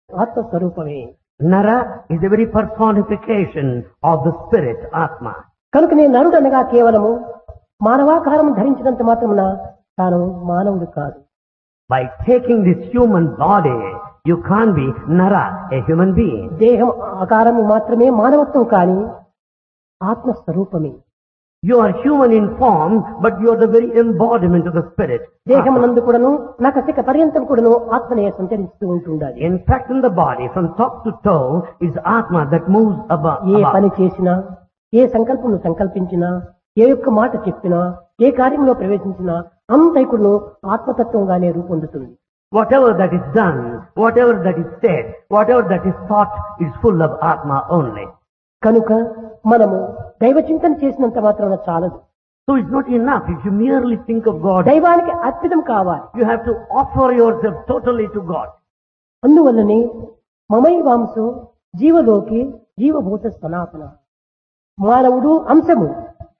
ఆత్మస్వరూపమే Nara is the very personification of the spirit, Atma. కనుకనే నరుడు అనగా కేవలము మానవాకారం ధరించినంత మాత్రమున తాను మానవుడు కాదు By taking this human body, you can't be Nara, a human being. దేహం ఆకారము మాత్రమే మానవత్వం కాని ఆత్మస్వరూపమే You are human in form, but you are the very embodiment of the spirit. Atma. దేహమునందు కూడాను నకసిక పర్యంతం కూడాను ఆత్మనే సంచరిస్తూ ఉంటుండాలి In fact, in the body, from top to toe, is Atma that moves above. A above. పని చేసినా ఏ సంకల్పం సంకల్పించినా ఏ యొక్క మాట చెప్పినా ఏ కార్యంలో ప్రవేశించినా అంతైకుడును ఆత్మతత్వంగానే రూపొందుతుంది Whatever that is done, whatever that is said, whatever that is thought is full of Atma only. కనుక మనము దైవ చింతన చేసినంత మాత్రాన చాలదు So it's not enough if you merely think of God. దైవానికి అర్పితం కావాలి You have to offer yourself totally to God. అందువల్లనే మమై వాంసు జీవలోకి జీవభూత సనాతన మానవుడు అంశము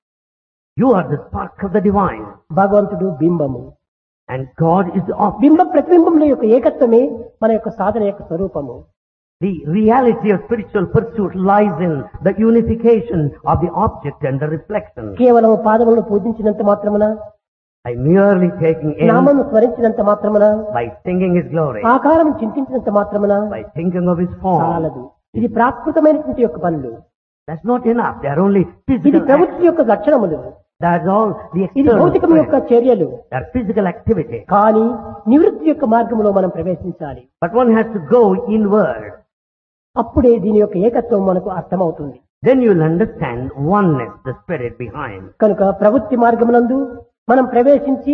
You are the spark of the divine. భగవంతుడు బింబము And God is the object. బింబ ప్రతిబింబముల యొక్క ఏకత్వమే మన యొక్క సాధన యొక్క స్వరూపము The reality of spiritual pursuit lies in the unification of the object and the reflection. కేవలం పాదములను పూజించినంత మాత్రమున By merely taking aim, నామను స్మరించినంత మాత్రమున by singing His glory, ఆకారం చింతించినంత మాత్రమున by thinking of His form, చాలదు ఇది ప్రాకృతమైనటువంటి యొక్క పనులు that's not enough. They are only ఇది physical acts. ప్రవృత్తి యొక్క లక్షణములు That's all the ఇది external భౌతికం యొక్క strength. చర్యలు They are physical activity. కానీ నివృత్తి యొక్క మార్గంలో మనం ప్రవేశించాలి But one has to go inward. అప్పుడే దీని యొక్క ఏకత్వం మనకు అర్థమవుతుంది Then you will understand oneness, the spirit behind. కనుక ప్రవృత్తి మార్గమునందు మనం ప్రవేశించి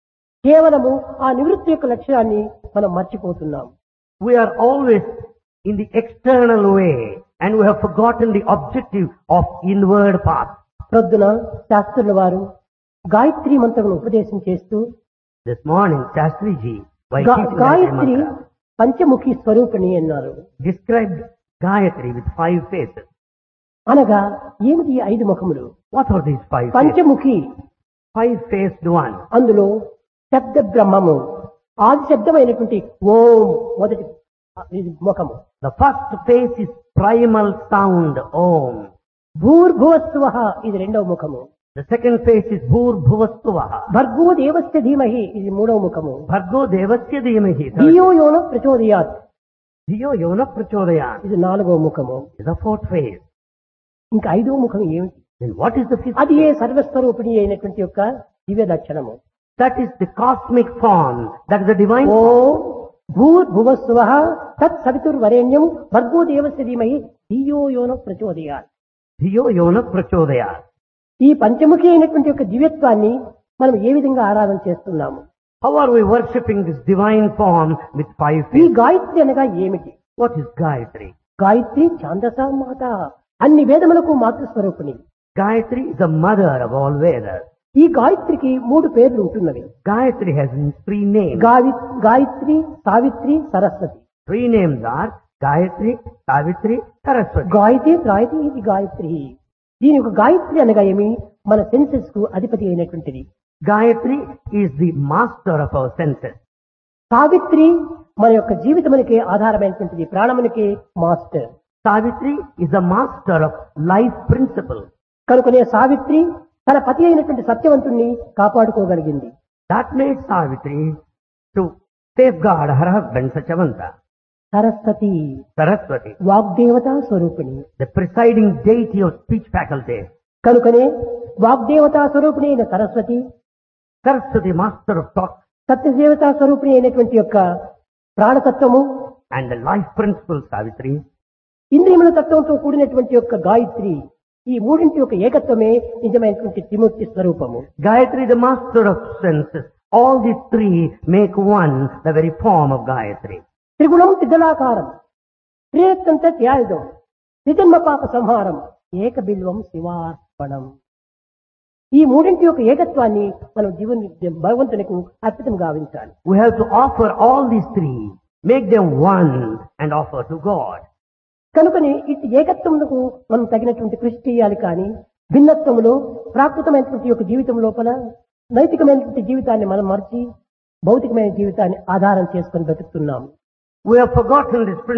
కేవలము ఆ నివృత్తి యొక్క లక్ష్యాన్ని మనం మర్చిపోతున్నాం We are always in the external way and we have forgotten the objective of inward path. ప్రొద్దున శాస్త్రుల వారు గాయత్రి మంత్రమును ఉపదేశం చేస్తూ This morning, Shastri Ji, while గా- teaching Gayatri Gayatri Mantra, Panchamukhi స్వరూపిణి అన్నారు described Gayatri with five faces. అనగా ఏమిటి ఈ ఐదు ముఖములు What are these five faces? Panchamukhi Five-faced one. అందులో శబ్ద బ్రహ్మము ఆది శబ్దమైనటువంటి ఓం మొదటి ఇది ముఖము The first face is primal sound, Om. భూర్భువస్వ ఇది రెండవ ముఖము The second face is Bhur Bhuvastavaha. భర్గో దేవస్య ధీమహి ఇది మూడవ ముఖము Bhargo Devasya Dhimahi. Third, ధియో యోన ప్రచోదయాత్ Dhiyo Yona Prachodayat ఇది నాలుగవ ముఖము is the fourth face. ఇంకా ఐదవ ముఖం ఏమిటి Then what is the fifth అది ఏ face? సర్వస్వరూపిణి అయినటువంటి యొక్క దివ్య లక్షణము That is the cosmic form. That is the divine oh form. భూర్భువస్వ తత్ సవితుర్వరేణ్యం భర్గో దేవస్య ధీమహి ధియో యోన ప్రచోదయాత్ Dhiyo Yona Prachodayat. ఈ పంచముఖి అయినటువంటి యొక్క దివ్యత్వాన్ని మనం ఏ విధంగా ఆరాధన చేస్తున్నాము How are we worshipping this divine form with five ఈ faces? గాయత్రి అనగా ఏమిటి What is Gayatri? గాయత్రి ఛాందస మాత అన్ని వేదములకు మాతృస్వరూపిణి Gayatri is the mother of all Vedas. ఈ గాయత్రికి మూడు పేర్లు ఉంటున్నవి Gayatri has three names. గావి Gayatri Savitri Saraswati Three names are Gayatri, Savitri, Saraswati. Gayatri త్రాయతి ఇది గాయత్రి దీని యొక్క గాయత్రి అనగా ఏమి మన సెన్సెస్ కు అధిపతి అయినటువంటిది Gayatri is the master of our senses. Savitri మన యొక్క జీవితమునికి ఆధారమైనటువంటిది ప్రాణమునికి master Savitri is the master of life principle. కనుకనే సావిత్రి తన పతి అయినటువంటి సత్యవంతుణ్ణి కాపాడుకోగలిగింది That made Savitri to safeguard her husband Sachavanta. Saraswati Saraswati, వాగ్దేవతా స్వరూపిణి the presiding deity of speech faculty. కనుకనే వాగ్దేవతా స్వరూపిణి అయిన Saraswati Saraswati, master of thought సత్యదేవతా స్వరూపిణి అయినటువంటి యొక్క ప్రాణతత్వము and the life principle Savitri. ఇంద్రియముల తత్వంతో కూడినటువంటి యొక్క గాయత్రి ఈ మూడింటి యొక్క ఏకత్వమే నిజమైనటువంటి త్రిమూర్తి స్వరూపము Gayatri, the master of senses. All these three make one, the very form of Gayatri. త్రిగుణం త్రిదళాకారం త్రియత్తంత త్యాయుధం త్రిజన్మ పాప సంహారం ఏక బిల్వం శివార్పణం ఈ మూడింటి యొక్క ఏకత్వాన్ని మనం జీవన భగవంతునికి అర్పితం గావించాలి We have to offer all these three, make them one and offer to God. కనుకని ఇటు ఏకత్వములకు మనం తగినటువంటి కృషి చేయాలి కానీ భిన్నత్వములో ప్రాకృతమైనటువంటి యొక్క జీవితం లోపల నైతికమైనటువంటి జీవితాన్ని మనం మర్చి భౌతికమైన జీవితాన్ని ఆధారం చేసుకొని బతుకుతున్నాము We have forgotten this